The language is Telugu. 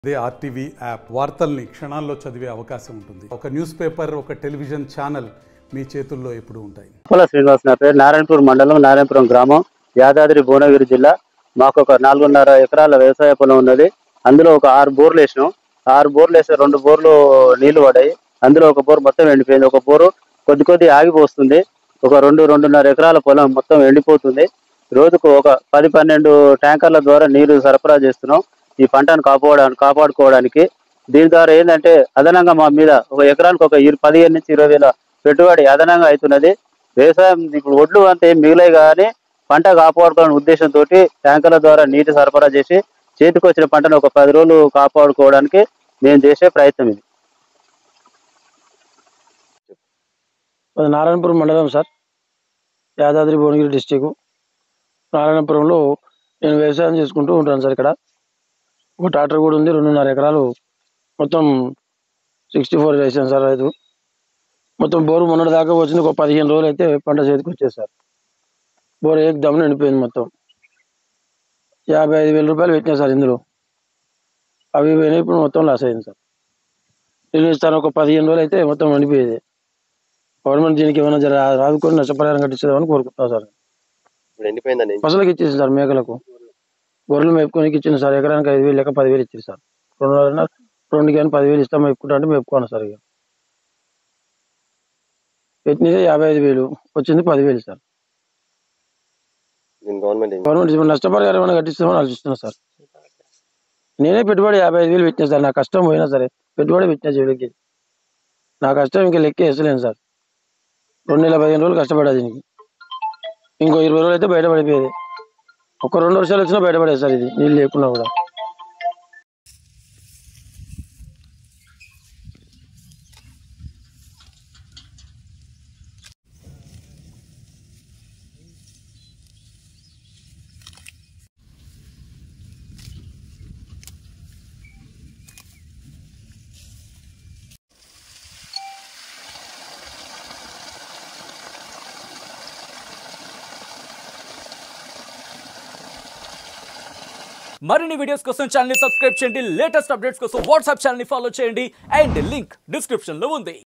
అదే ఆర్టీవీ యాప్ వార్తల్ని క్షణాల్లో చదివే అవకాశం ఉంటుంది ఒక న్యూస్ పేపర్ ఒక టెలివిజన్ ఛానల్ మీ చేతుల్లో ఎప్పుడూ ఉంటాయి కుల శ్రీనివాస్ నా పేరు నారాయణపూర్ మండలం నారాయణపురం గ్రామం యాదాద్రి భువనగిరి జిల్లా మాకు ఒక నాలుగున్నర ఎకరాల వ్యవసాయ పొలం ఉన్నది అందులో ఒక ఆరు బోర్లు వేసినాం ఆరు బోర్లు వేస్తే రెండు బోర్లు నీళ్లు పడ్డాయి అందులో ఒక బోర్ మొత్తం ఎండిపోయింది ఒక బోరు కొద్ది కొద్ది ఆగిపోస్తుంది ఒక రెండు రెండున్నర ఎకరాల పొలం మొత్తం ఎండిపోతుంది రోజుకు ఒక పది పన్నెండు ట్యాంకర్ల ద్వారా నీరు సరఫరా చేస్తున్నాం ఈ పంటను కాపాడడానికి కాపాడుకోవడానికి దీని ద్వారా ఏంటంటే అదనంగా మా మీద ఒక ఎకరానికి ఒక ఇరు- పదిహేను నుంచి ఇరవై వేల పెట్టుబడి అదనంగా అవుతున్నది వ్యవసాయం ఇప్పుడు ఒడ్లు అంతే మిగిలాయి కానీ పంట కాపాడుకోవాలనే ఉద్దేశంతో ట్యాంకర్ల ద్వారా నీటి సరఫరా చేసి చేతికి వచ్చిన పంటను ఒక పది రోజులు కాపాడుకోవడానికి మేము చేసే ప్రయత్నం ఇది అది నారాయణపురం మండలం సార్ యాదాద్రి భువనగిరి డిస్టిక్ నారాయణపురంలో నేను వ్యవసాయం చేసుకుంటూ ఉంటాను సార్ ఇక్కడ ఒక ట్రాక్టర్ కూడా ఉంది రెండున్నర ఎకరాలు మొత్తం సిక్స్టీ ఫోర్ వేసాను సార్ రైతు మొత్తం బోరు మొన్నటి దాకా వచ్చింది ఒక పదిహేను రోజులు అయితే పంట చేతికి వచ్చేది సార్ బోరు ఏక దమ్మున ఎండిపోయింది మొత్తం యాభై ఐదు వేల రూపాయలు పెట్టినా సార్ ఇందులో అవి పోయినాయి ఇప్పుడు మొత్తం లాస్ అయింది సార్ నేను ఇస్తాను ఒక పదిహేను రోజులు అయితే మొత్తం ఎండిపోయేది గవర్నమెంట్ దీనికి ఏమైనా జర రాదుకొని నష్టపరిహారం కట్టించేదామని కోరుకుంటున్నాం సార్ ఇప్పుడు ఎండిపోయిందండి పసలకి ఇచ్చేసి సార్ మేకలకు గొర్రెలు మేపుకోనికి ఇచ్చింది సార్ ఎకరానికి ఐదు వేలు లెక్క పదివేలు ఇచ్చింది సార్ రెండున్నర రెండు కానీ పదివేలు ఇస్తాం మేపుకుంటా అంటే మేపుకోను సార్ ఇక పెట్టినది యాభై ఐదు వేలు వచ్చింది పదివేలు సార్ దీని గవర్నమెంట్ ఏం- గవర్నమెంట్ ఇప్పుడు నష్టపరిహారం ఏమైనా కట్టిస్తామని ఆలోచిస్తున్నా సార్ నేనే పెట్టుబడి యాభై ఐదు వేలు పెట్టినా సార్ నా కష్టం పోయినా సరే పెట్టుబడి పెట్టినా చెడుకి నా కష్టం ఇంకా లెక్క వేసలేను సార్ రెండు నెలల పదిహేను రోజులు కష్టపడా దీనికి ఇంకో ఇరవై రోజులు అయితే బయటపడిపోయేది ఒక రెండు వర్షాలు వచ్చినా బయటపడేది సార్ ఇది నీళ్ళు లేకున్నా కూడా మరిన్ని వీడియోస్ కోసం ఛానల్ సబ్స్క్రైబ్ చేయండి లేటెస్ట్ అప్డేట్స్ కోసం వాట్సాప్ ఛానల్ ఫాలో చేయండి అండ్ లింక్ డిస్క్రిప్షన్ లో ఉంది